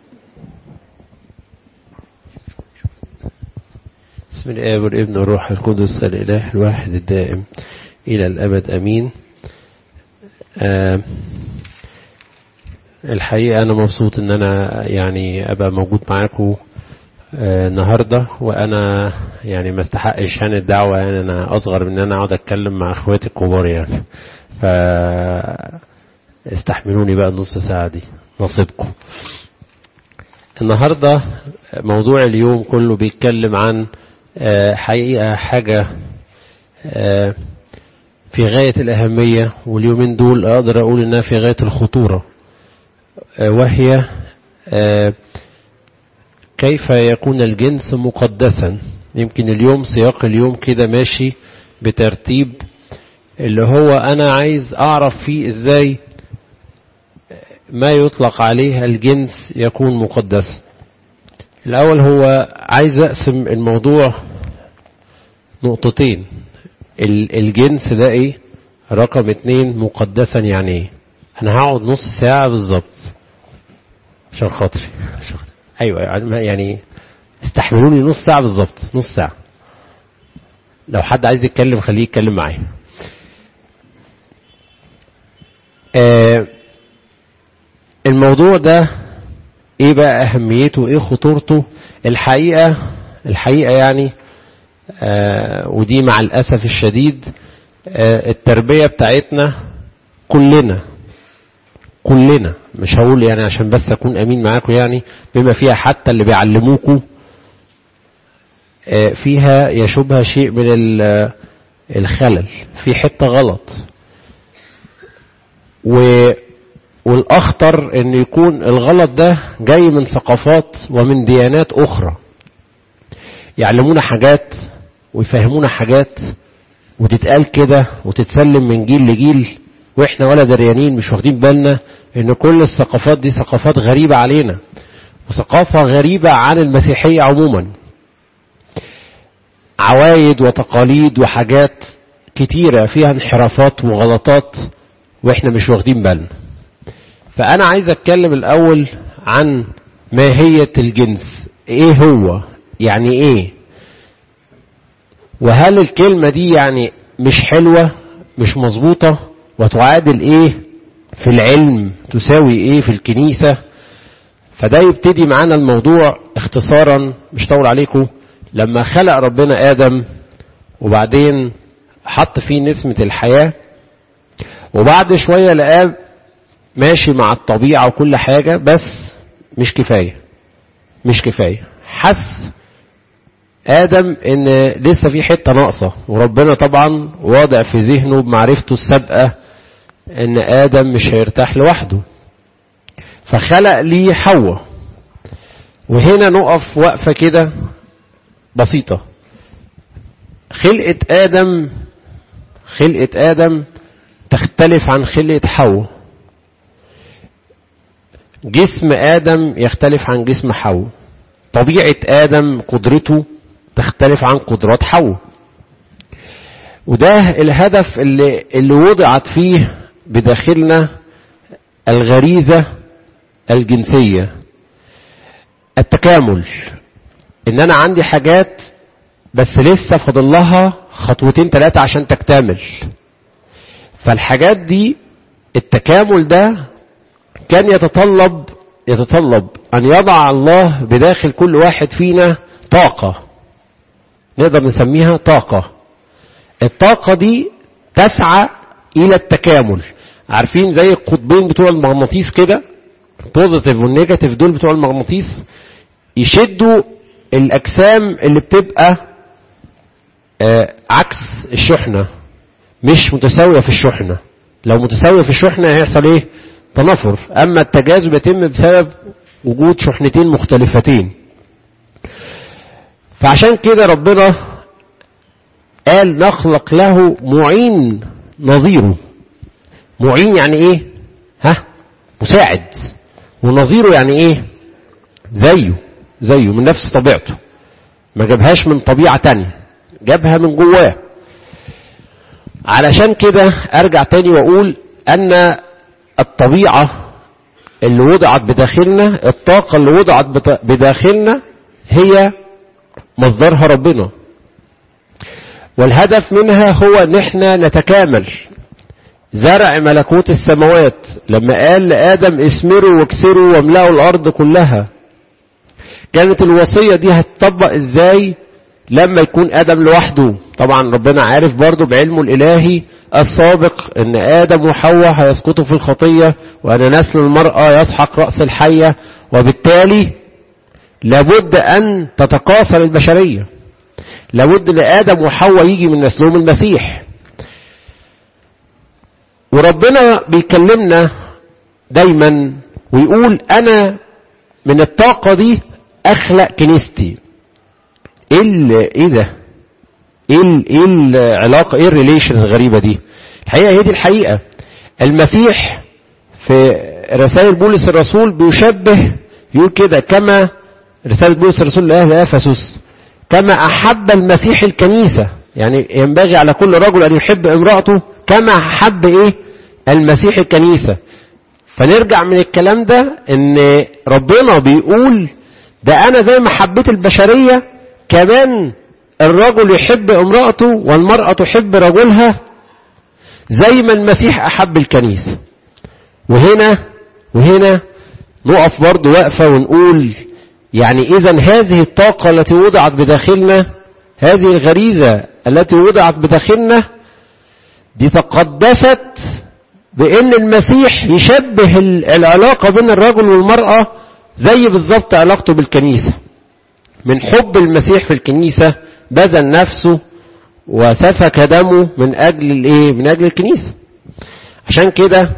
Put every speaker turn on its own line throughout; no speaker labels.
بسم الآب والابن والروح القدس الإله الواحد الدائم إلى الأبد أمين آه الحقيقة أنا مبسوط إن أنا يعني أبقى موجود معاكم آه النهاردة وأنا يعني ما استحقش يعني الدعوة يعني أنا أصغر من إن أنا أقعد أتكلم مع إخواتي الكبار يعني ف استحملوني بقى النص ساعة دي نصيبكم النهاردة موضوع اليوم كله بيتكلم عن حقيقة حاجة في غاية الأهمية واليومين دول أقدر أقول إنها في غاية الخطورة وهي كيف يكون الجنس مقدسا يمكن اليوم سياق اليوم كده ماشي بترتيب اللي هو أنا عايز أعرف فيه إزاي ما يطلق عليه الجنس يكون مقدسا الأول هو عايز أقسم الموضوع نقطتين الجنس ده ايه رقم اتنين مقدسا يعني ايه انا هقعد نص ساعة بالظبط عشان خاطري ايوه يعني استحملوني نص ساعة بالظبط نص ساعة لو حد عايز يتكلم خليه يتكلم معايا آه الموضوع ده ايه بقى اهميته ايه خطورته الحقيقة الحقيقة يعني آه ودي مع الاسف الشديد آه التربية بتاعتنا كلنا كلنا مش هقول يعني عشان بس اكون امين معاكم يعني بما فيها حتى اللي بيعلموكوا آه فيها يشوبها شيء من الخلل في حتة غلط و والأخطر أن يكون الغلط ده جاي من ثقافات ومن ديانات أخرى يعلمونا حاجات ويفهمونا حاجات وتتقال كده وتتسلم من جيل لجيل واحنا ولا دريانين مش واخدين بالنا ان كل الثقافات دي ثقافات غريبة علينا وثقافة غريبة عن المسيحية عموما عوايد وتقاليد وحاجات كتيرة فيها انحرافات وغلطات واحنا مش واخدين بالنا فأنا عايز أتكلم الأول عن ماهية الجنس إيه هو يعني إيه وهل الكلمة دي يعني مش حلوة مش مظبوطة وتعادل إيه في العلم تساوي إيه في الكنيسة فده يبتدي معانا الموضوع اختصارا مش طول عليكم لما خلق ربنا آدم وبعدين حط فيه نسمة الحياة وبعد شوية لقاه ماشي مع الطبيعة وكل حاجة بس مش كفاية مش كفاية حس آدم إن لسه في حتة ناقصة وربنا طبعا واضع في ذهنه بمعرفته السابقة إن آدم مش هيرتاح لوحده فخلق ليه حواء وهنا نقف وقفة كده بسيطة خلقة آدم خلقة آدم تختلف عن خلقة حواء جسم آدم يختلف عن جسم حواء طبيعة آدم قدرته تختلف عن قدرات حواء وده الهدف اللي, اللي وضعت فيه بداخلنا الغريزة الجنسية التكامل ان انا عندي حاجات بس لسه فاضل لها خطوتين ثلاثة عشان تكتمل فالحاجات دي التكامل ده كان يتطلب يتطلب أن يضع الله بداخل كل واحد فينا طاقة نقدر نسميها طاقة الطاقة دي تسعى إلى التكامل عارفين زي القطبين بتوع المغناطيس كده البوزيتيف والنيجاتيف دول بتوع المغناطيس يشدوا الأجسام اللي بتبقى آه عكس الشحنة مش متساوية في الشحنة لو متساوية في الشحنة هيحصل ايه تنافر أما التجاذب يتم بسبب وجود شحنتين مختلفتين فعشان كده ربنا قال نخلق له معين نظيره معين يعني ايه ها مساعد ونظيره يعني ايه زيه زيه من نفس طبيعته ما جابهاش من طبيعة تانية جابها من جواه علشان كده ارجع تاني واقول ان الطبيعة اللي وضعت بداخلنا الطاقة اللي وضعت بداخلنا هي مصدرها ربنا والهدف منها هو ان احنا نتكامل زرع ملكوت السماوات لما قال لآدم اسمروا واكسروا واملأوا الأرض كلها كانت الوصية دي هتطبق ازاي لما يكون آدم لوحده طبعا ربنا عارف برضه بعلمه الإلهي السابق ان آدم وحواء هيسقطوا في الخطية وأن نسل المرأة يسحق رأس الحية وبالتالي لابد أن تتكاثر البشرية لابد لآدم وحواء يجي من نسلهم المسيح وربنا بيكلمنا دايما ويقول أنا من الطاقة دي أخلق كنيستي ايه ايه ده ايه ايه العلاقه ايه الريليشن الغريبه دي الحقيقه هي دي الحقيقه المسيح في رسائل بولس الرسول بيشبه يقول كده كما رسالة بولس الرسول لأهل أفسس كما أحب المسيح الكنيسة يعني ينبغي على كل رجل أن يحب امرأته كما أحب إيه المسيح الكنيسة فنرجع من الكلام ده ان ربنا بيقول ده انا زي ما حبيت البشرية كمان الرجل يحب امرأته والمرأة تحب رجلها زي ما المسيح احب الكنيسة وهنا وهنا نقف برضو وقفة ونقول يعني اذا هذه الطاقة التي وضعت بداخلنا هذه الغريزة التي وضعت بداخلنا دي تقدست بان المسيح يشبه العلاقة بين الرجل والمرأة زي بالظبط علاقته بالكنيسة من حب المسيح في الكنيسة بذل نفسه وسفك دمه من اجل الايه من اجل الكنيسة عشان كده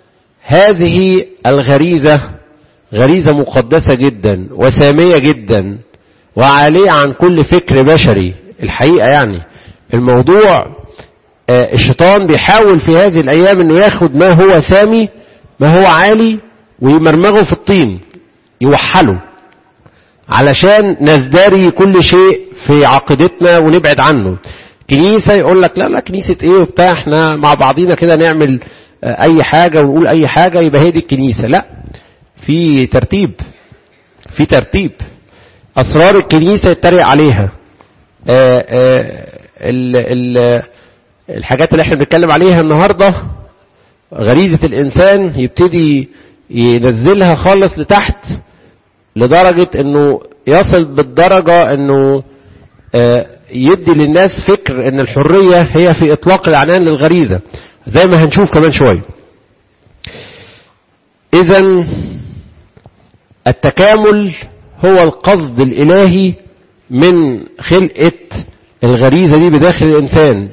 هذه الغريزة غريزة مقدسة جدا وسامية جدا وعالية عن كل فكر بشري الحقيقة يعني الموضوع الشيطان بيحاول في هذه الايام انه ياخد ما هو سامي ما هو عالي ويمرمغه في الطين يوحله علشان نزدري كل شيء في عقيدتنا ونبعد عنه كنيسة يقول لك لا لا كنيسة ايه وبتاع احنا مع بعضينا كده نعمل اي حاجة ونقول اي حاجة يبقى هي دي الكنيسة لا في ترتيب في ترتيب اسرار الكنيسة يتريق عليها آآ آآ ال ال الحاجات اللي احنا بنتكلم عليها النهاردة غريزة الانسان يبتدي ينزلها خالص لتحت لدرجة انه يصل بالدرجة انه يدي للناس فكر ان الحرية هي في اطلاق العنان للغريزة زي ما هنشوف كمان شوية اذا التكامل هو القصد الالهي من خلقة الغريزة دي بداخل الانسان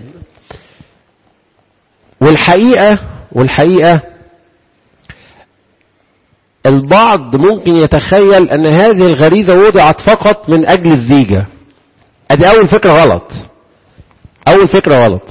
والحقيقة والحقيقة البعض ممكن يتخيل ان هذه الغريزة وضعت فقط من اجل الزيجة ادي اول فكرة غلط اول فكرة غلط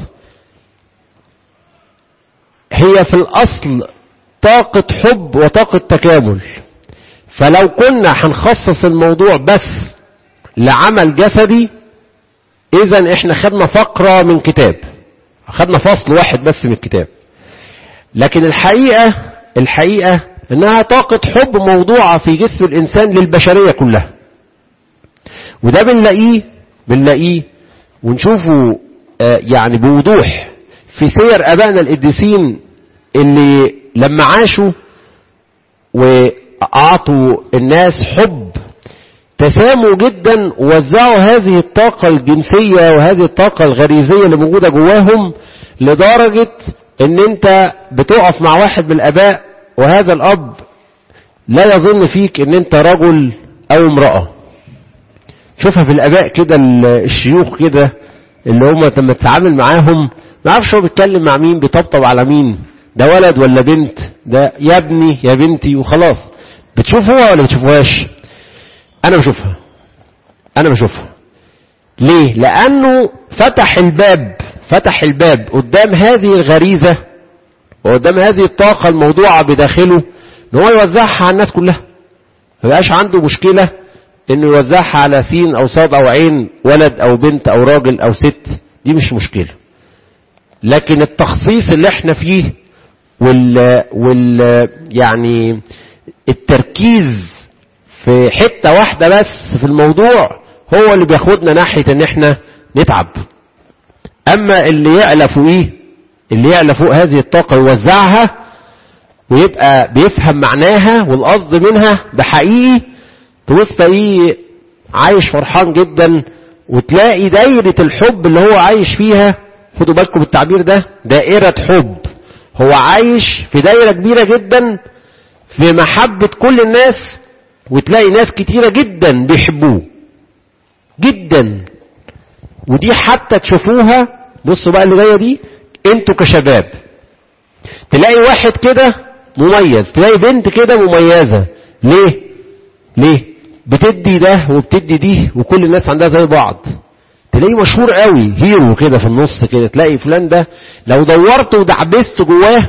هي في الاصل طاقة حب وطاقة تكامل فلو كنا هنخصص الموضوع بس لعمل جسدي اذا احنا خدنا فقرة من كتاب خدنا فصل واحد بس من الكتاب لكن الحقيقة الحقيقة انها طاقة حب موضوعة في جسم الانسان للبشرية كلها وده بنلاقيه بنلاقيه ونشوفه آه يعني بوضوح في سير ابائنا القديسين اللي لما عاشوا واعطوا الناس حب تساموا جدا ووزعوا هذه الطاقة الجنسية وهذه الطاقة الغريزية اللي موجودة جواهم لدرجة ان انت بتقف مع واحد من الاباء وهذا الاب لا يظن فيك ان انت رجل او امرأة شوفها في الاباء كده الشيوخ كده اللي هم لما تتعامل معاهم ما عارفش هو بيتكلم مع مين بيطبطب على مين ده ولد ولا بنت ده يا ابني يا بنتي وخلاص بتشوفوها ولا بتشوفوهاش انا بشوفها انا بشوفها ليه لانه فتح الباب فتح الباب قدام هذه الغريزة وقدام هذه الطاقة الموضوعة بداخله ان هو يوزعها على الناس كلها ما بقاش عنده مشكلة انه يوزعها على سين او صاد او عين ولد او بنت او راجل او ست دي مش مشكلة لكن التخصيص اللي احنا فيه وال, وال يعني التركيز في حتة واحدة بس في الموضوع هو اللي بياخدنا ناحية ان احنا نتعب اما اللي يعلى فوقيه اللي يعلى فوق هذه الطاقة يوزعها ويبقى بيفهم معناها والقصد منها ده حقيقي تبص تلاقيه عايش فرحان جدا وتلاقي دايرة الحب اللي هو عايش فيها خدوا بالكم بالتعبير ده دائرة حب هو عايش في دايرة كبيرة جدا في محبة كل الناس وتلاقي ناس كتيرة جدا بيحبوه جدا ودي حتى تشوفوها بصوا بقى اللي جايه دي انتوا كشباب تلاقي واحد كده مميز تلاقي بنت كده مميزة ليه ليه بتدي ده وبتدي دي وكل الناس عندها زي بعض تلاقيه مشهور قوي هيرو كده في النص كده تلاقي فلان ده لو دورت ودعبست جواه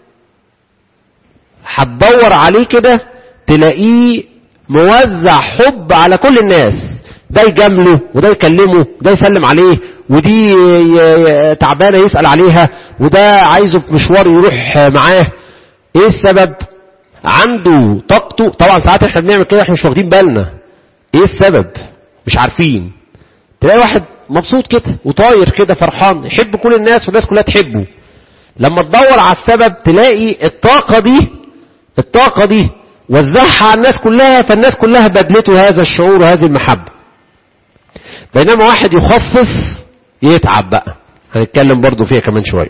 هتدور عليه كده تلاقيه موزع حب على كل الناس ده يجامله وده يكلمه وده يسلم عليه ودي تعبانه يسال عليها وده عايزه في مشوار يروح معاه ايه السبب عنده طاقته طبعا ساعات احنا بنعمل كده احنا مش واخدين بالنا ايه السبب مش عارفين تلاقي واحد مبسوط كده وطاير كده فرحان يحب كل الناس والناس كلها تحبه لما تدور على السبب تلاقي الطاقة دي الطاقة دي وزعها على الناس كلها فالناس كلها بدلته هذا الشعور وهذه المحبة بينما واحد يخصص يتعب بقى هنتكلم برضو فيها كمان شوية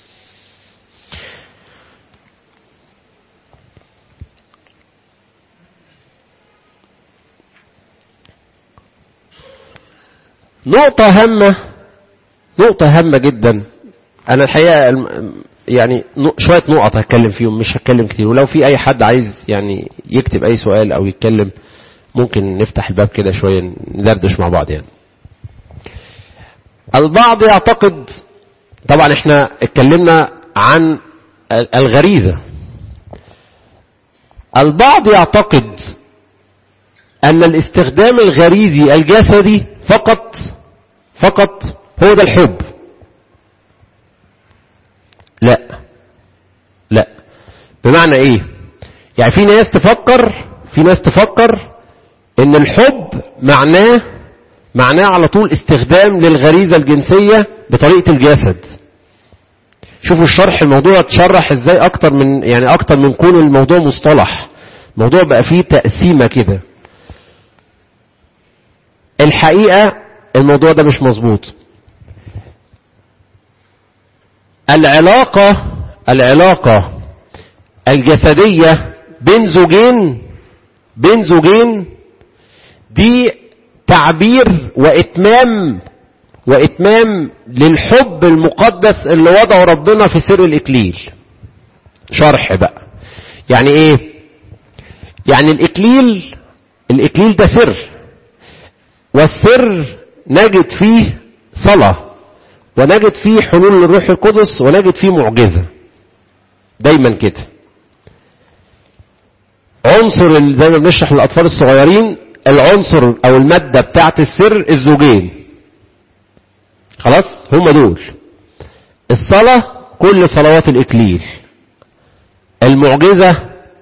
نقطة هامة نقطة هامة جدا أنا الحقيقة يعني شوية نقط هتكلم فيهم مش هتكلم كتير ولو في أي حد عايز يعني يكتب أي سؤال أو يتكلم ممكن نفتح الباب كده شوية ندردش مع بعض يعني البعض يعتقد طبعا احنا اتكلمنا عن الغريزة البعض يعتقد أن الاستخدام الغريزي الجسدي فقط فقط هو ده الحب لا لا بمعنى ايه يعني في ناس تفكر في ناس تفكر ان الحب معناه معناه على طول استخدام للغريزة الجنسية بطريقة الجسد شوفوا الشرح الموضوع اتشرح ازاي اكتر من يعني اكتر من كون الموضوع مصطلح الموضوع بقى فيه تقسيمة كده الحقيقة الموضوع ده مش مظبوط العلاقة العلاقة الجسدية بين زوجين بين زوجين دي تعبير وإتمام وإتمام للحب المقدس اللي وضعه ربنا في سر الإكليل شرح بقى يعني إيه يعني الإكليل الإكليل ده سر والسر نجد فيه صلاة ونجد فيه حلول للروح القدس ونجد فيه معجزة دايما كده عنصر زي ما بنشرح للأطفال الصغيرين العنصر أو المادة بتاعت السر الزوجين خلاص هم دول الصلاة كل صلوات الإكليل المعجزة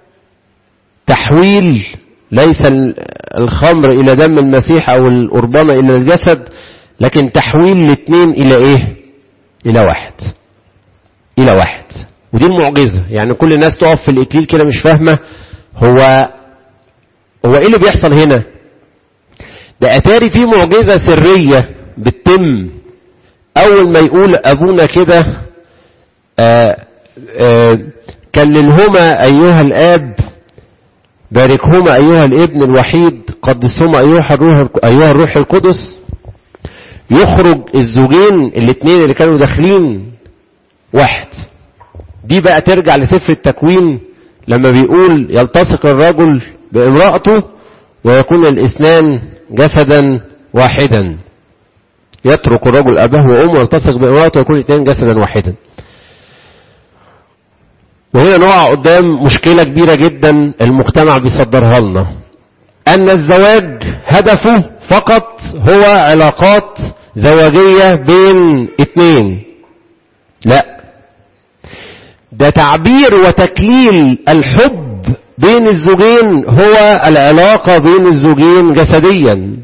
تحويل ليس الخمر إلى دم المسيح أو القربان إلى الجسد لكن تحويل الاثنين إلى إيه إلى واحد إلى واحد ودي المعجزة يعني كل الناس تقف في الإكليل كده مش فاهمة هو هو إيه اللي بيحصل هنا ده أتاري في معجزة سرية بتتم أول ما يقول أبونا كده كللهما أيها الآب باركهما أيها الابن الوحيد قدسهما أيها الروح, أيها الروح القدس يخرج الزوجين الاثنين اللي كانوا داخلين واحد دي بقى ترجع لسفر التكوين لما بيقول يلتصق الرجل بامرأته ويكون الاثنان جسدا واحدا يترك الرجل أباه وأمه ويلتصق بامرأته ويكون الاثنان جسدا واحدا وهنا نقع قدام مشكلة كبيرة جدا المجتمع بيصدرها لنا أن الزواج هدفه فقط هو علاقات زواجية بين اتنين لا ده تعبير وتكليل الحب بين الزوجين هو العلاقة بين الزوجين جسديا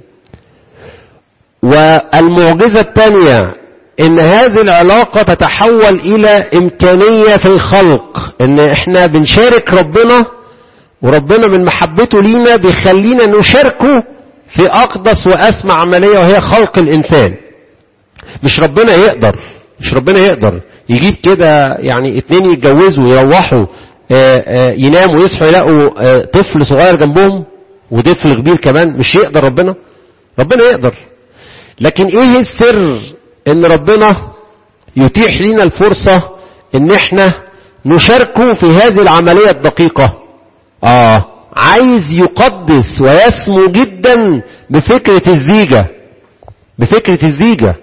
والمعجزة الثانية ان هذه العلاقة تتحول الى امكانية في الخلق ان احنا بنشارك ربنا وربنا من محبته لينا بيخلينا نشاركه في اقدس واسمى عملية وهي خلق الانسان مش ربنا يقدر مش ربنا يقدر يجيب كده يعني اتنين يتجوزوا يروحوا يناموا ويصحوا يلاقوا طفل صغير جنبهم وطفل كبير كمان مش يقدر ربنا ربنا يقدر لكن ايه السر ان ربنا يتيح لنا الفرصة ان احنا نشاركه في هذه العملية الدقيقة اه عايز يقدس ويسمو جدا بفكرة الزيجة بفكرة الزيجة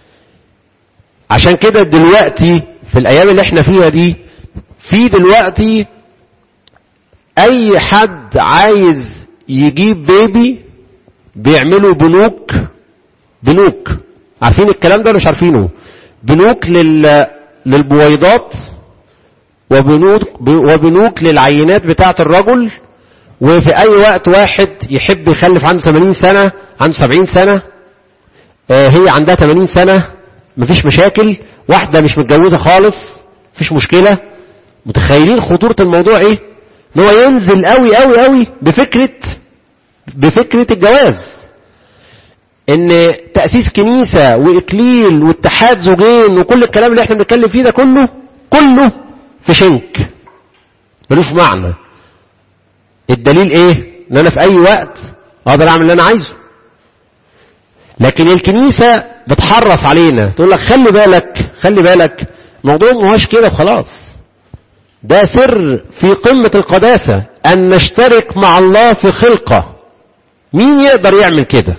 عشان كده دلوقتي في الايام اللي احنا فيها دي في دلوقتي اي حد عايز يجيب بيبي بيعملوا بنوك بنوك عارفين الكلام ده ولا مش عارفينه بنوك لل للبويضات وبنوك وبنوك للعينات بتاعة الرجل وفي اي وقت واحد يحب يخلف عنده 80 سنة عنده 70 سنة آه هي عندها 80 سنة مفيش مشاكل واحدة مش متجوزة خالص مفيش مشكلة متخيلين خطورة الموضوع ايه ان هو ينزل قوي قوي قوي بفكرة بفكرة الجواز ان تأسيس كنيسة واكليل واتحاد زوجين وكل الكلام اللي احنا بنتكلم فيه ده كله كله في شنك ملوش معنى الدليل ايه ان انا في اي وقت اقدر اعمل اللي انا عايزه لكن الكنيسة بتحرص علينا تقول لك خلي بالك خلي بالك الموضوع ما هوش كده وخلاص ده سر في قمة القداسة ان نشترك مع الله في خلقة مين يقدر يعمل كده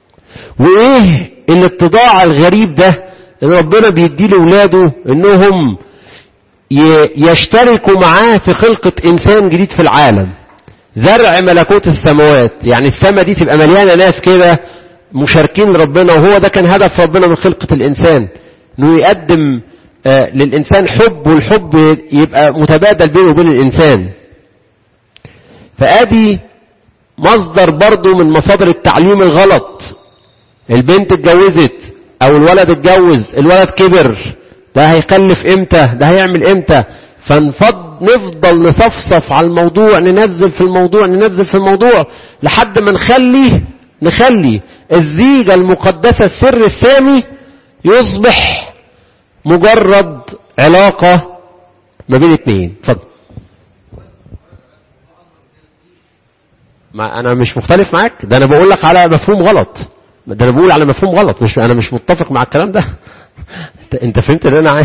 وايه الاتضاع الغريب ده اللي ربنا بيديه لاولاده انهم يشتركوا معاه في خلقة انسان جديد في العالم زرع ملكوت السماوات يعني السماء دي تبقى مليانة ناس كده مشاركين لربنا وهو ده كان هدف ربنا من خلقة الانسان انه يقدم آه للانسان حب والحب يبقى متبادل بينه وبين الانسان فادي مصدر برضو من مصادر التعليم الغلط البنت اتجوزت او الولد اتجوز الولد كبر ده هيخلف امتى ده هيعمل امتى فنفض نفضل نصفصف على الموضوع ننزل في الموضوع ننزل في الموضوع لحد ما نخلي نخلي الزيجة المقدسة السر السامي يصبح مجرد علاقة ما بين اتنين اتفضل ما انا مش مختلف معاك ده انا بقول لك على مفهوم غلط ده انا بقول على مفهوم غلط مش انا مش متفق مع الكلام ده انت فهمت اللي انا عايز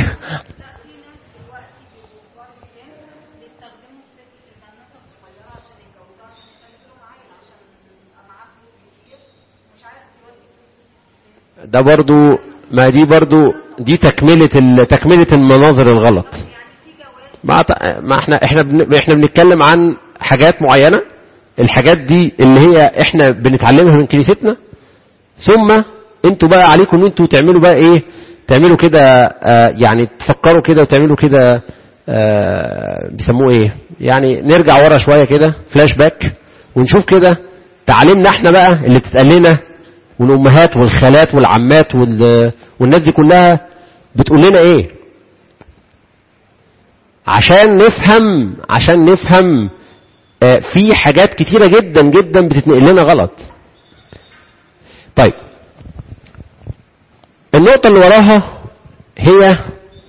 ده برضو ما دي برضو دي تكملة تكملة المناظر الغلط ما ما احنا احنا بن احنا بنتكلم عن حاجات معينة الحاجات دي اللي هي احنا بنتعلمها من كنيستنا ثم انتوا بقى عليكم ان انتوا تعملوا بقى ايه تعملوا كده آه يعني تفكروا كده وتعملوا كده آه بيسموه ايه يعني نرجع ورا شوية كده فلاش باك ونشوف كده تعليمنا احنا بقى اللي بتتقال لنا والامهات والخالات والعمات والناس دي كلها بتقول لنا ايه عشان نفهم عشان نفهم آه في حاجات كتيرة جدا جدا بتتنقل لنا غلط طيب النقطة اللي وراها هي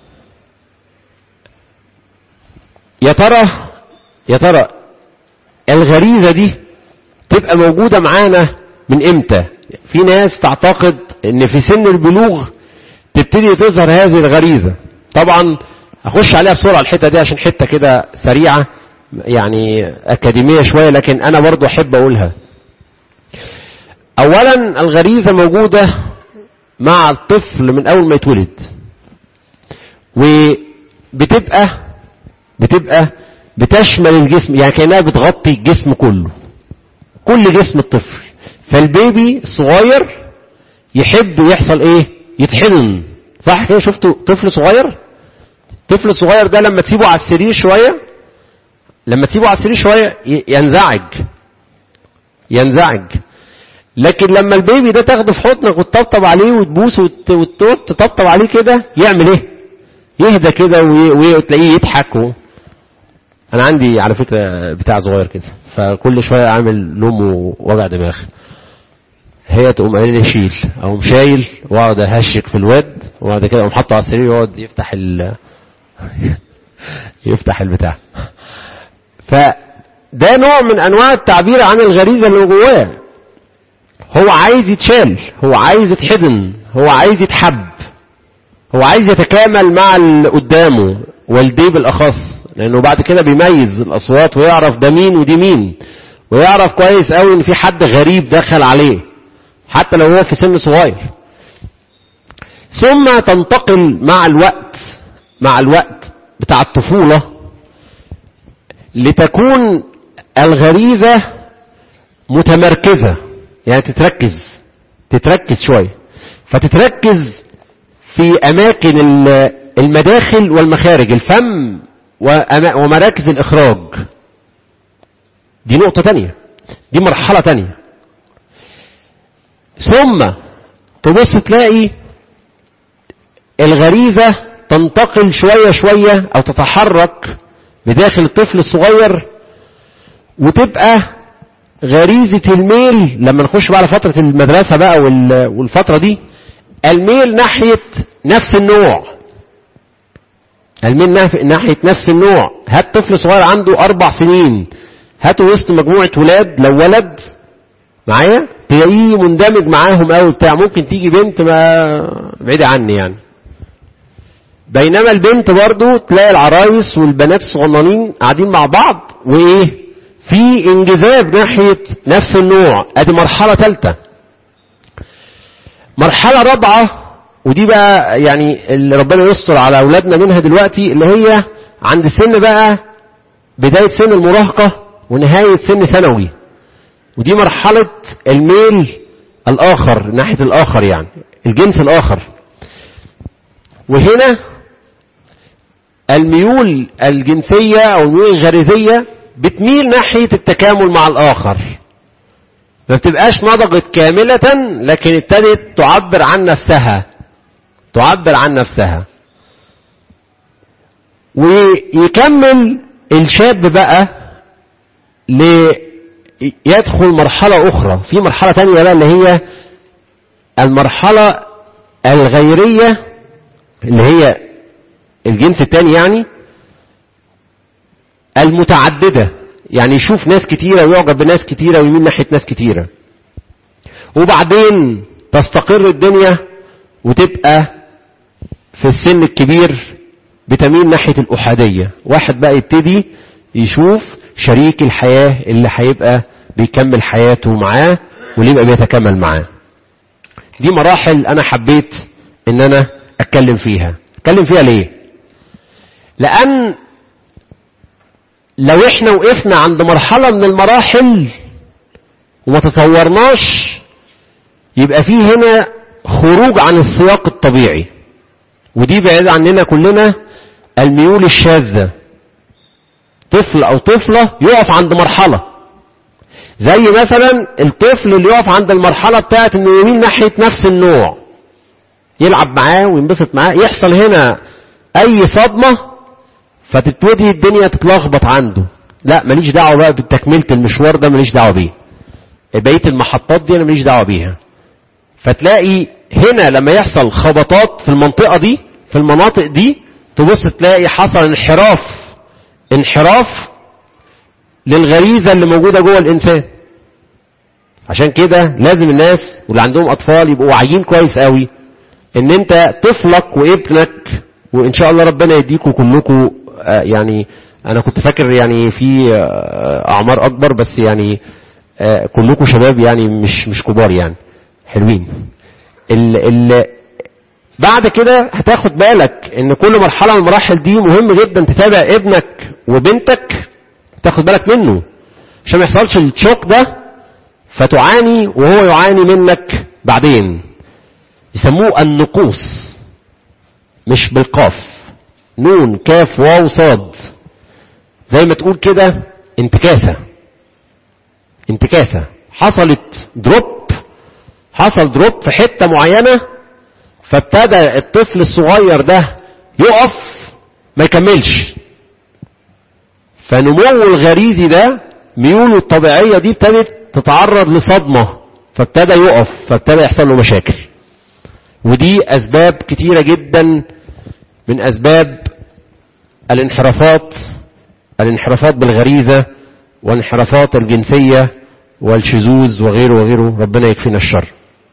يا ترى يا ترى الغريزة دي تبقى موجودة معانا من امتى في ناس تعتقد ان في سن البلوغ تبتدي تظهر هذه الغريزة طبعا اخش عليها بسرعة الحتة دي عشان حتة كده سريعة يعني اكاديمية شوية لكن انا برضو احب اقولها اولا الغريزة موجودة مع الطفل من اول ما يتولد وبتبقى بتبقى بتشمل الجسم يعني كأنها بتغطي الجسم كله كل جسم الطفل فالبيبي الصغير يحب يحصل ايه يتحضن صح كده شفتوا طفل صغير طفل صغير ده لما تسيبه على السرير شوية لما تسيبه على السرير شوية ينزعج ينزعج لكن لما البيبي ده تاخده في حضنك وتطبطب عليه وتبوسه وتطبطب عليه كده يعمل ايه يهدى كده وتلاقيه يضحك و... انا عندي على فكرة بتاع صغير كده فكل شوية اعمل لوم ووجع دماغ هي تقوم قايله لي شيل او شايل واقعد اهشك في الواد وبعد كده اقوم حاطه على السرير ويقعد يفتح ال يفتح البتاع فده نوع من انواع التعبير عن الغريزه اللي جواه هو عايز يتشال هو عايز يتحضن هو عايز يتحب هو عايز يتكامل مع اللي قدامه والديه بالاخص لانه بعد كده بيميز الاصوات ويعرف ده مين ودي مين ويعرف كويس قوي ان في حد غريب دخل عليه حتى لو هو في سن صغير ثم تنتقل مع الوقت مع الوقت بتاع الطفولة لتكون الغريزة متمركزة يعني تتركز تتركز شوية فتتركز في أماكن المداخل والمخارج الفم ومراكز الإخراج دي نقطة تانية دي مرحلة تانية ثم تبص تلاقي الغريزة تنتقل شوية شوية أو تتحرك بداخل الطفل الصغير وتبقى غريزة الميل لما نخش بقى على فترة المدرسة بقى والفترة دي الميل ناحية نفس النوع الميل ناحية نفس النوع هات طفل صغير عنده أربع سنين هاته وسط مجموعة ولاد لو ولد معايا تلاقيه مندمج معاهم قوي بتاع ممكن تيجي بنت ما بعيدة عني يعني بينما البنت برضو تلاقي العرايس والبنات الصغننين قاعدين مع بعض وايه في انجذاب ناحية نفس النوع ادي مرحلة ثالثة مرحلة رابعة ودي بقى يعني اللي ربنا يستر على اولادنا منها دلوقتي اللي هي عند سن بقى بداية سن المراهقة ونهاية سن ثانوي ودي مرحلة الميل الآخر ناحية الآخر يعني الجنس الآخر وهنا الميول الجنسية أو الميول الغريزية بتميل ناحية التكامل مع الآخر ما بتبقاش نضجت كاملة لكن ابتدت تعبر عن نفسها تعبر عن نفسها ويكمل الشاب بقى ليدخل مرحلة أخرى في مرحلة تانية بقى اللي هي المرحلة الغيرية اللي هي الجنس التاني يعني المتعددة يعني يشوف ناس كتيرة ويعجب بناس كتيرة ويميل ناحية ناس كتيرة وبعدين تستقر الدنيا وتبقى في السن الكبير بتميل ناحية الأحادية واحد بقى يبتدي يشوف شريك الحياة اللي هيبقى بيكمل حياته معاه واللي يبقى بيتكمل معاه دي مراحل أنا حبيت إن أنا أتكلم فيها أتكلم فيها ليه لأن لو احنا وقفنا عند مرحلة من المراحل وما تطورناش يبقى فيه هنا خروج عن السياق الطبيعي ودي بعيد عننا كلنا الميول الشاذة طفل او طفلة يقف عند مرحلة زي مثلا الطفل اللي يقف عند المرحلة بتاعت انه يميل ناحية نفس النوع يلعب معاه وينبسط معاه يحصل هنا اي صدمة فتبتدي الدنيا تتلخبط عنده لا ماليش دعوة بقى بتكملة المشوار ده ماليش دعوة بيه بقية المحطات دي انا ماليش دعوة بيها فتلاقي هنا لما يحصل خبطات في المنطقة دي في المناطق دي تبص تلاقي حصل انحراف انحراف للغريزة اللي موجودة جوه الإنسان عشان كده لازم الناس واللي عندهم أطفال يبقوا واعيين كويس قوي ان انت طفلك وابنك وان شاء الله ربنا يديكم كلكم يعني انا كنت فاكر يعني في اعمار اكبر بس يعني كلكم شباب يعني مش مش كبار يعني حلوين ال ال بعد كده هتاخد بالك ان كل مرحله من المراحل دي مهم جدا تتابع ابنك وبنتك تاخد بالك منه عشان ما يحصلش الشوك ده فتعاني وهو يعاني منك بعدين يسموه النقوص مش بالقاف نون كاف واو صاد زي ما تقول كده انتكاسة انتكاسة حصلت دروب حصل دروب في حتة معينة فابتدى الطفل الصغير ده يقف ما يكملش فنمو الغريزي ده ميوله الطبيعية دي ابتدت تتعرض لصدمة فابتدى يقف فابتدى يحصل له مشاكل ودي أسباب كتيرة جدا من أسباب الانحرافات الانحرافات بالغريزة والانحرافات الجنسية والشذوذ وغيره وغيره ربنا يكفينا الشر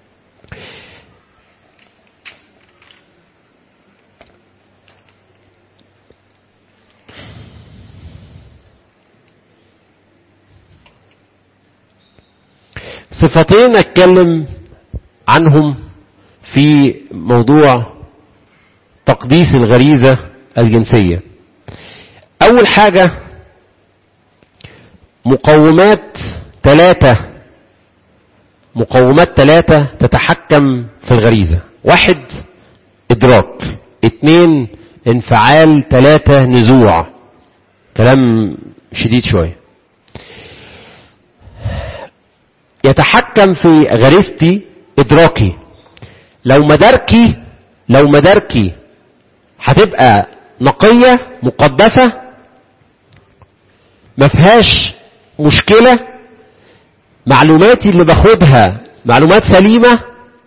صفتين اتكلم عنهم في موضوع تقديس الغريزة الجنسية أول حاجة مقومات ثلاثة مقومات ثلاثة تتحكم في الغريزة واحد إدراك اثنين انفعال ثلاثة نزوع كلام شديد شوية يتحكم في غريزتي إدراكي لو مداركي لو مداركي هتبقى نقية مقدسة ما فيهاش مشكلة معلوماتي اللي باخدها معلومات سليمة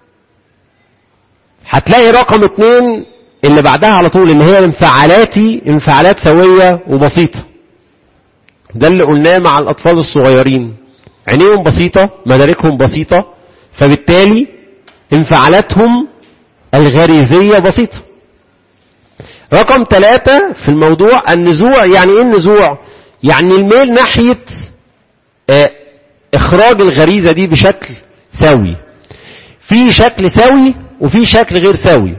هتلاقي رقم اتنين اللي بعدها على طول اللي هي انفعالاتي انفعالات سوية وبسيطة ده اللي قلناه مع الأطفال الصغيرين عينيهم بسيطة مداركهم بسيطة فبالتالي انفعالاتهم الغريزية بسيطة رقم ثلاثة في الموضوع النزوع يعني ايه النزوع يعني الميل ناحية اه اخراج الغريزة دي بشكل سوي في شكل سوي وفي شكل غير سوي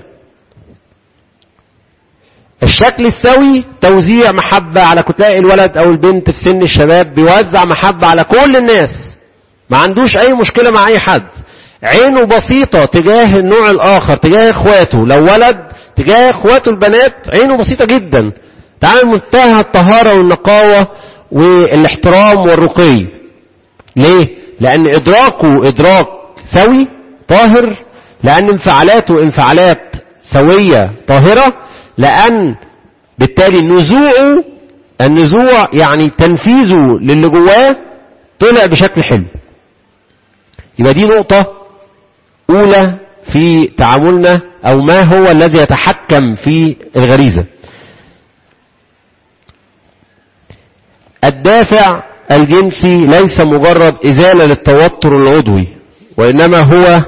الشكل السوي توزيع محبة على كتلاء الولد او البنت في سن الشباب بيوزع محبة على كل الناس ما عندوش اي مشكلة مع اي حد عينه بسيطة تجاه النوع الاخر تجاه اخواته لو ولد تجاه اخواته البنات عينه بسيطة جدا تعامل منتهى الطهارة والنقاوة والاحترام والرقي ليه لان ادراكه ادراك سوي طاهر لان انفعالاته انفعالات سوية طاهرة لان بالتالي نزوعه النزوع يعني تنفيذه للي جواه طلع بشكل حلو يبقى دي نقطة اولى في تعاملنا او ما هو الذي يتحكم في الغريزة الدافع الجنسي ليس مجرد ازالة للتوتر العضوي وانما هو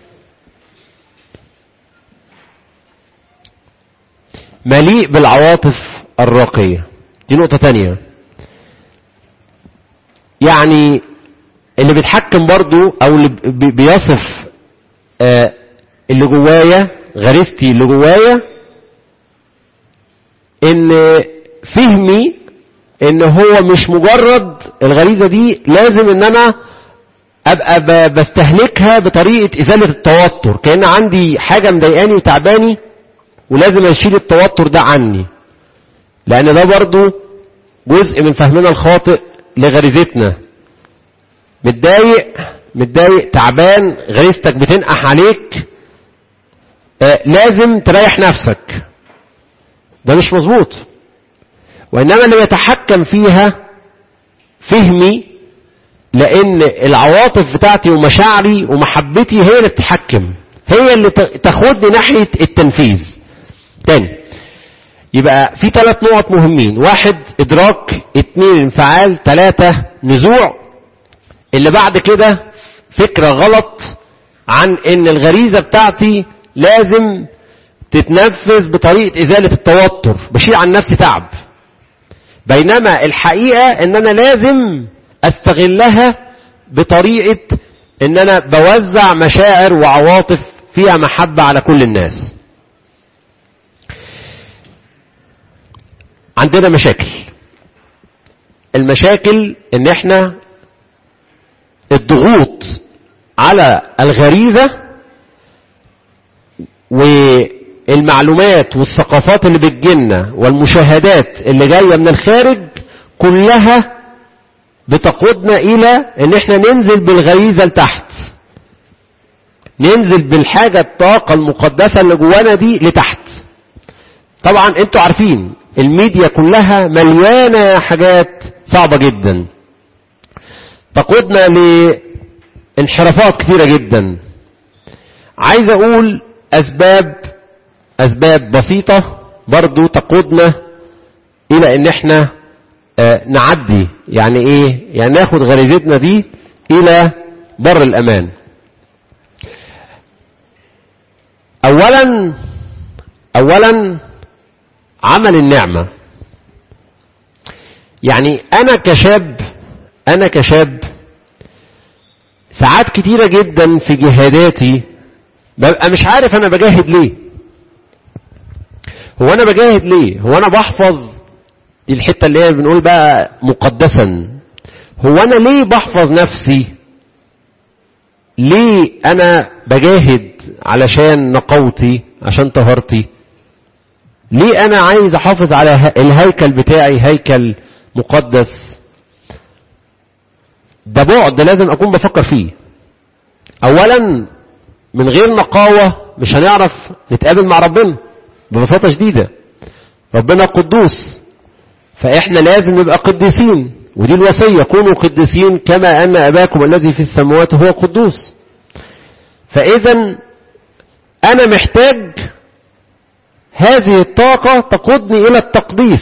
مليء بالعواطف الراقية دي نقطة تانية يعني اللي بيتحكم برضو او اللي بيصف آه اللي جوايا غريزتي اللي جوايا ان فهمي ان هو مش مجرد الغريزة دي لازم ان انا ابقى بستهلكها بطريقة ازالة التوتر كأن عندي حاجة مضايقاني وتعباني ولازم اشيل التوتر ده عني لان ده برضو جزء من فهمنا الخاطئ لغريزتنا متضايق متضايق تعبان غريزتك بتنقح عليك آه لازم تريح نفسك ده مش مظبوط وإنما اللي يتحكم فيها فهمي لأن العواطف بتاعتي ومشاعري ومحبتي هي اللي تتحكم هي اللي تاخدني ناحية التنفيذ تاني يبقى في ثلاث نقط مهمين واحد إدراك اتنين انفعال ثلاثة نزوع اللي بعد كده فكرة غلط عن ان الغريزة بتاعتي لازم تتنفذ بطريقة ازالة التوتر بشيل عن نفسي تعب بينما الحقيقة ان انا لازم استغلها بطريقة ان انا بوزع مشاعر وعواطف فيها محبة على كل الناس عندنا مشاكل المشاكل ان احنا الضغوط على الغريزة والمعلومات والثقافات اللي بتجيلنا والمشاهدات اللي جاية من الخارج كلها بتقودنا الى ان احنا ننزل بالغريزة لتحت ننزل بالحاجة الطاقة المقدسة اللي جوانا دي لتحت طبعا انتوا عارفين الميديا كلها مليانة حاجات صعبة جدا تقودنا لانحرافات كثيرة جدا عايز اقول اسباب اسباب بسيطة برضو تقودنا الى ان احنا آه نعدي يعني ايه يعني ناخد غريزتنا دي الى بر الامان اولا اولا عمل النعمة يعني انا كشاب انا كشاب ساعات كتيرة جدا في جهاداتي ببقى مش عارف انا بجاهد ليه هو انا بجاهد ليه هو انا بحفظ دي الحتة اللي هي بنقول بقى مقدسا هو انا ليه بحفظ نفسي ليه انا بجاهد علشان نقوتي عشان طهارتي ليه انا عايز احافظ على الهيكل بتاعي هيكل مقدس ده بعد لازم اكون بفكر فيه اولا من غير نقاوة مش هنعرف نتقابل مع ربنا ببساطة شديدة ربنا قدوس فاحنا لازم نبقى قديسين ودي الوصية كونوا قديسين كما ان اباكم الذي في السماوات هو قدوس فاذا انا محتاج هذه الطاقة تقودني الى التقديس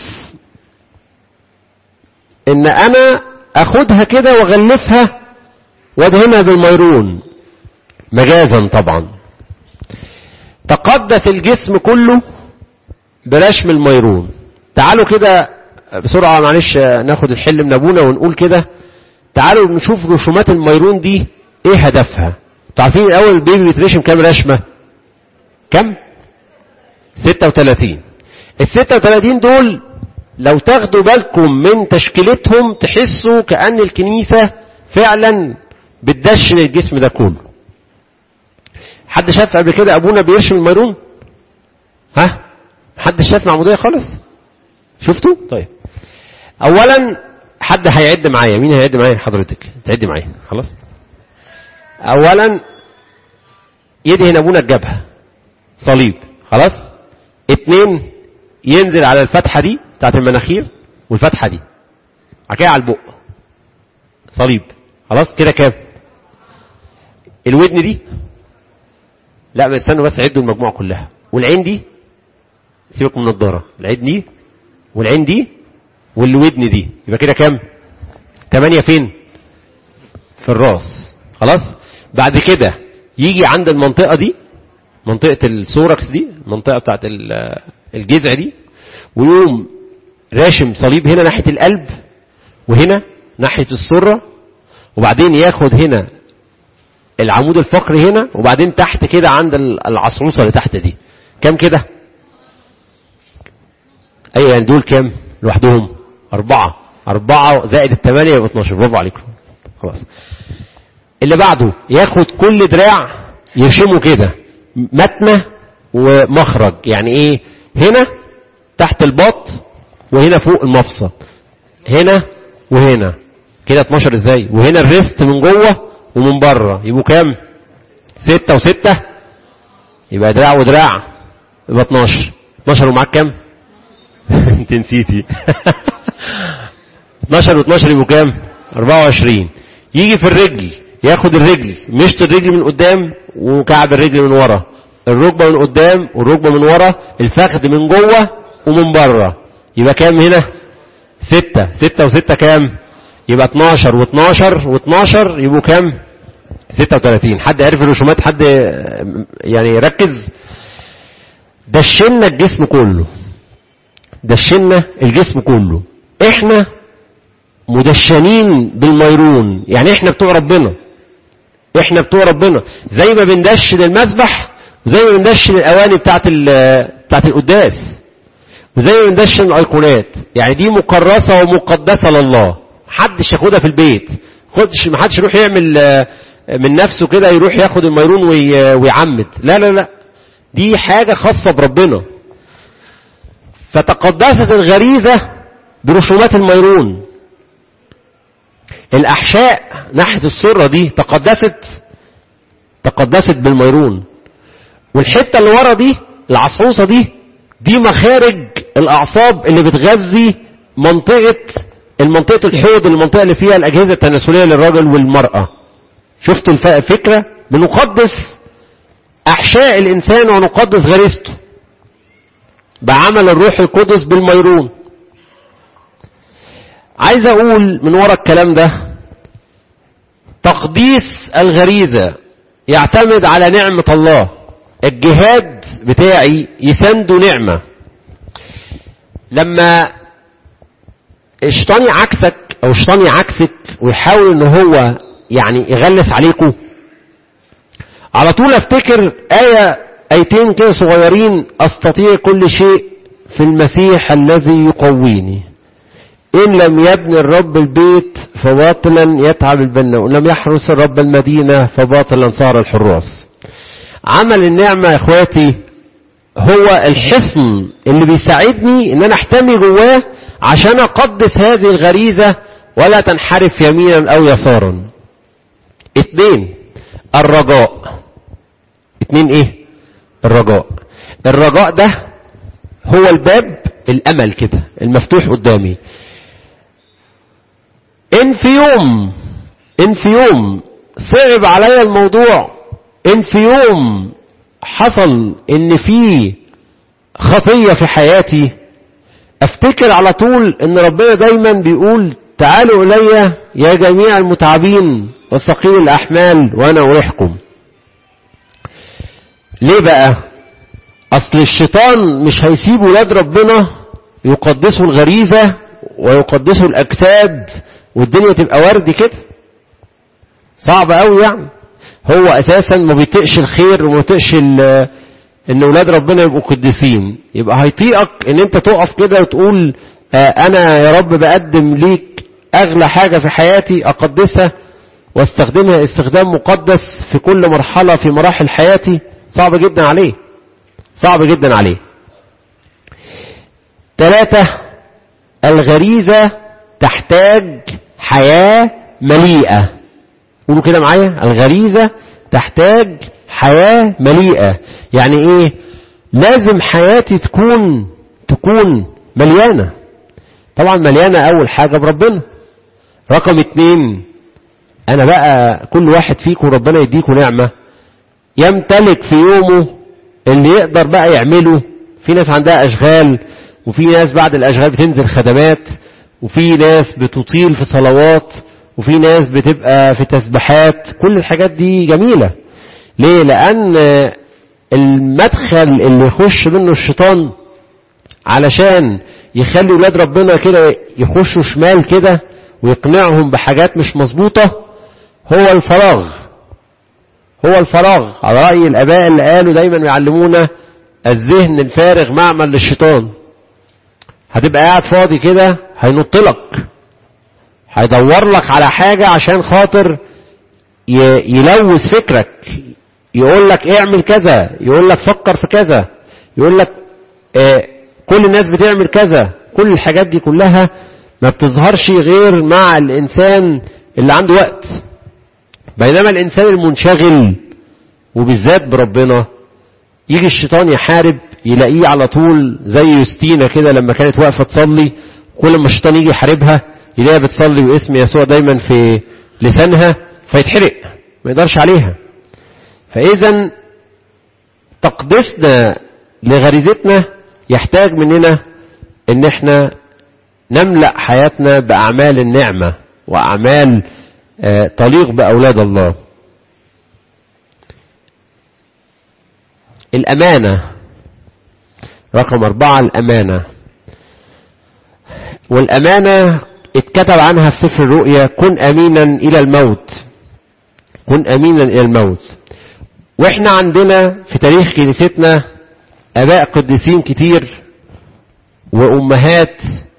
ان انا اخدها كده واغلفها وادهنها بالميرون مجازا طبعا تقدس الجسم كله برشم الميرون تعالوا كده بسرعة معلش ناخد الحل من ابونا ونقول كده تعالوا نشوف رسومات الميرون دي ايه هدفها تعرفين الاول البيبي بيترشم كام رشمة كم 36 ال 36 دول لو تاخدوا بالكم من تشكيلتهم تحسوا كأن الكنيسة فعلا بتدشن الجسم ده كله حد شاف قبل كده ابونا بيرشم الميرون ها حد شاف معمودية خالص شفتوا طيب اولا حد هيعد معايا مين هيعد معايا حضرتك تعد معايا خلاص اولا يدهن ابونا الجبهة صليب خلاص اتنين ينزل على الفتحة دي بتاعت المناخير والفتحة دي كده على البق صليب خلاص كده كام الودن دي لا ما استنوا بس عدوا المجموعة كلها والعين دي سيبك من النضارة العين دي والعين دي والودن دي يبقى كده كام تمانية فين في الراس خلاص بعد كده يجي عند المنطقة دي منطقة السوركس دي المنطقة بتاعت الجذع دي ويقوم راشم صليب هنا ناحية القلب وهنا ناحية السرة وبعدين ياخد هنا العمود الفقري هنا وبعدين تحت كده عند العصعوصة اللي تحت دي كام كده اي يعني دول كام لوحدهم اربعة اربعة زائد الثمانية يبقى 12 برافو عليكم خلاص اللي بعده ياخد كل دراع يرشمه كده متنة ومخرج يعني ايه هنا تحت البط وهنا فوق المفصل هنا وهنا كده 12 ازاي وهنا الريست من جوه ومن بره يبقوا كام ستة وستة يبقى دراع ودراع يبقى 12 12 ومعاك كام انت نسيتي 12 و12 يبقوا كام 24 يجي في الرجل ياخد الرجل مشط الرجل من قدام وكعب الرجل من ورا الركبة من قدام والركبة من ورا الفخذ من جوه ومن بره يبقى كام هنا ستة ستة وستة كام يبقى 12 و12 و12 يبقوا كام 36 حد عارف الرسومات حد يعني يركز دشنا الجسم كله دشنا الجسم كله احنا مدشنين بالميرون يعني احنا بتوع ربنا احنا بتوع ربنا زي ما بندشن المسبح وزي ما بندشن الاواني بتاعت بتاعت القداس وزي ما بندشن الايقونات يعني دي مكرسه ومقدسه لله محدش ياخدها في البيت خدش محدش يروح يعمل من نفسه كده يروح ياخد الميرون ويعمد لا لا لا دي حاجة خاصة بربنا فتقدست الغريزة برسومات الميرون الأحشاء ناحية السرة دي تقدست تقدست بالميرون والحتة اللي ورا دي العصعوصة دي دي مخارج الأعصاب اللي بتغذي منطقة المنطقة الحوض المنطقة اللي فيها الأجهزة التناسلية للرجل والمرأة شفتوا الفكرة بنقدس أحشاء الإنسان ونقدس غريزته بعمل الروح القدس بالميرون عايز أقول من ورا الكلام ده تقديس الغريزة يعتمد على نعمة الله الجهاد بتاعي يسنده نعمة لما الشيطان عكسك او الشيطان عكسك ويحاول ان هو يعني يغلس عليكم على طول افتكر آية ايتين كده صغيرين استطيع كل شيء في المسيح الذي يقويني ان لم يبني الرب البيت فباطلا يتعب البنا وان لم يحرس الرب المدينة فباطلا صار الحراس عمل النعمة يا اخواتي هو الحصن اللي بيساعدني ان انا احتمي جواه عشان اقدس هذه الغريزة ولا تنحرف يمينا او يسارا اتنين الرجاء اتنين ايه الرجاء الرجاء ده هو الباب الامل كده المفتوح قدامي ان في يوم ان في يوم صعب عليا الموضوع ان في يوم حصل ان في خطية في حياتي افتكر على طول ان ربنا دايما بيقول تعالوا الي يا جميع المتعبين وثقيل الاحمال وانا اريحكم ليه بقى اصل الشيطان مش هيسيب ولاد ربنا يقدسوا الغريزة ويقدسوا الاجساد والدنيا تبقى وردي كده صعب قوي يعني هو اساسا ما بيطيقش الخير وما بيطيقش ان ولاد ربنا يبقوا قديسين يبقى هيطيقك ان انت تقف كده وتقول آه انا يا رب بقدم ليك اغلى حاجة في حياتي اقدسها واستخدمها استخدام مقدس في كل مرحلة في مراحل حياتي صعب جدا عليه صعب جدا عليه ثلاثة الغريزة تحتاج حياة مليئة قولوا كده معايا الغريزة تحتاج حياة مليئة يعني ايه لازم حياتي تكون تكون مليانة طبعا مليانة اول حاجة بربنا رقم اتنين انا بقى كل واحد فيكم ربنا يديكم نعمة يمتلك في يومه اللي يقدر بقى يعمله في ناس عندها اشغال وفي ناس بعد الاشغال بتنزل خدمات وفي ناس بتطيل في صلوات وفي ناس بتبقى في تسبحات كل الحاجات دي جميلة ليه لان المدخل اللي يخش منه الشيطان علشان يخلي ولاد ربنا كده يخشوا شمال كده ويقنعهم بحاجات مش مظبوطة هو الفراغ هو الفراغ على رأي الآباء اللي قالوا دايما يعلمونا الذهن الفارغ معمل للشيطان هتبقى قاعد فاضي كده هينطلك هيدور لك على حاجة عشان خاطر يلوث فكرك يقول لك اعمل كذا يقول لك فكر في كذا يقول لك اه كل الناس بتعمل كذا كل الحاجات دي كلها ما بتظهرش غير مع الإنسان اللي عنده وقت بينما الإنسان المنشغل وبالذات بربنا يجي الشيطان يحارب يلاقيه على طول زي يوستينا كده لما كانت واقفة تصلي كل ما الشيطان يجي يحاربها يلاقيها بتصلي واسم يسوع دايما في لسانها فيتحرق ما يقدرش عليها فإذا تقديسنا لغريزتنا يحتاج مننا ان احنا نملأ حياتنا بأعمال النعمة وأعمال تليق بأولاد الله الأمانة رقم أربعة الأمانة والأمانة اتكتب عنها في سفر الرؤيا كن أمينا إلى الموت كن أمينا إلى الموت وإحنا عندنا في تاريخ كنيستنا أباء قديسين كتير وأمهات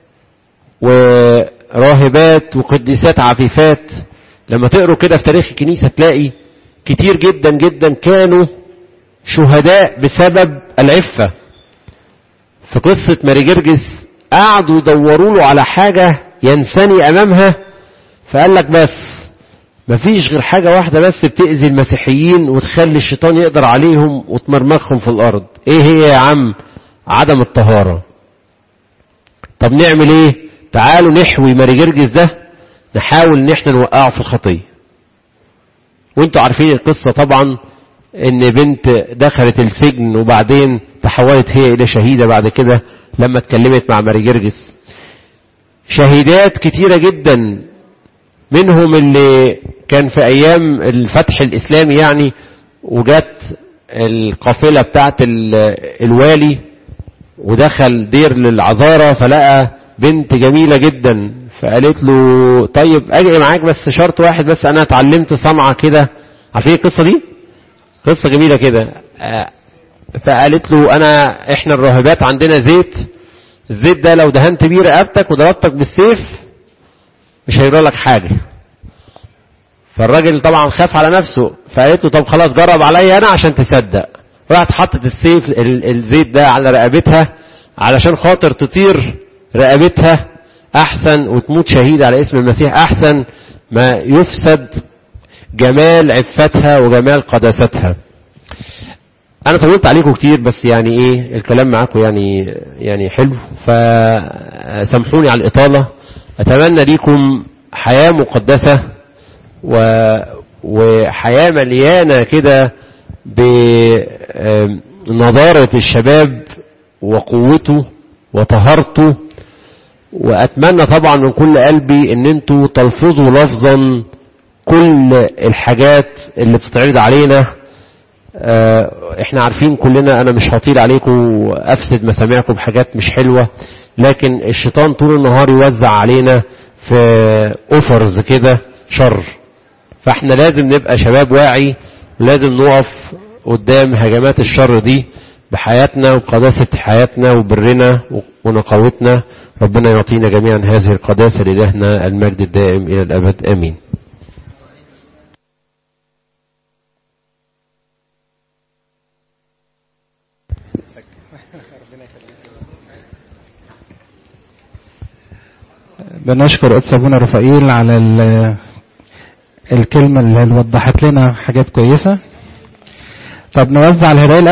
وراهبات وقديسات عفيفات لما تقروا كده في تاريخ الكنيسة تلاقي كتير جدا جدا كانوا شهداء بسبب العفة في قصة ماري جرجس قعدوا يدوروا له على حاجة ينسني أمامها فقال لك بس مفيش غير حاجة واحدة بس بتأذي المسيحيين وتخلي الشيطان يقدر عليهم وتمرمخهم في الأرض ايه هي يا عم عدم الطهارة طب نعمل ايه تعالوا نحوي ماري جرجس ده نحاول ان احنا نوقعه في الخطية وانتوا عارفين القصة طبعا ان بنت دخلت السجن وبعدين تحولت هي الى شهيدة بعد كده لما اتكلمت مع ماري جرجس شهيدات كتيرة جدا منهم اللي كان في ايام الفتح الاسلامي يعني وجت القافلة بتاعت الوالي ودخل دير للعذارة فلقى بنت جميلة جدا فقالت له طيب اجي معاك بس شرط واحد بس انا اتعلمت صنعة كده عارفين القصة دي قصة جميلة كده فقالت له انا احنا الراهبات عندنا زيت الزيت ده لو دهنت بيه رقبتك وضربتك بالسيف مش هيجرى لك حاجة فالراجل طبعا خاف على نفسه فقالت له طب خلاص جرب عليا انا عشان تصدق راحت حطت السيف الزيت ده على رقبتها علشان خاطر تطير رقبتها احسن وتموت شهيدة على اسم المسيح احسن ما يفسد جمال عفتها وجمال قداستها انا طولت عليكم كتير بس يعني ايه الكلام معاكم يعني يعني حلو فسامحوني على الاطالة اتمنى ليكم حياة مقدسة و وحياة مليانة كده بنضارة الشباب وقوته وطهارته واتمنى طبعا من كل قلبي ان انتوا تلفظوا لفظا كل الحاجات اللي بتتعرض علينا احنا عارفين كلنا انا مش هطيل عليكم وافسد مسامعكم بحاجات مش حلوة لكن الشيطان طول النهار يوزع علينا في اوفرز كده شر فاحنا لازم نبقى شباب واعي ولازم نقف قدام هجمات الشر دي بحياتنا وقداسة حياتنا وبرنا ونقاوتنا ربنا يعطينا جميعا هذه القداسة لإلهنا المجد الدائم إلى الأبد آمين
بنشكر قدس ابونا رفائيل على الكلمة اللي وضحت لنا حاجات كويسة طب نوزع الهدايا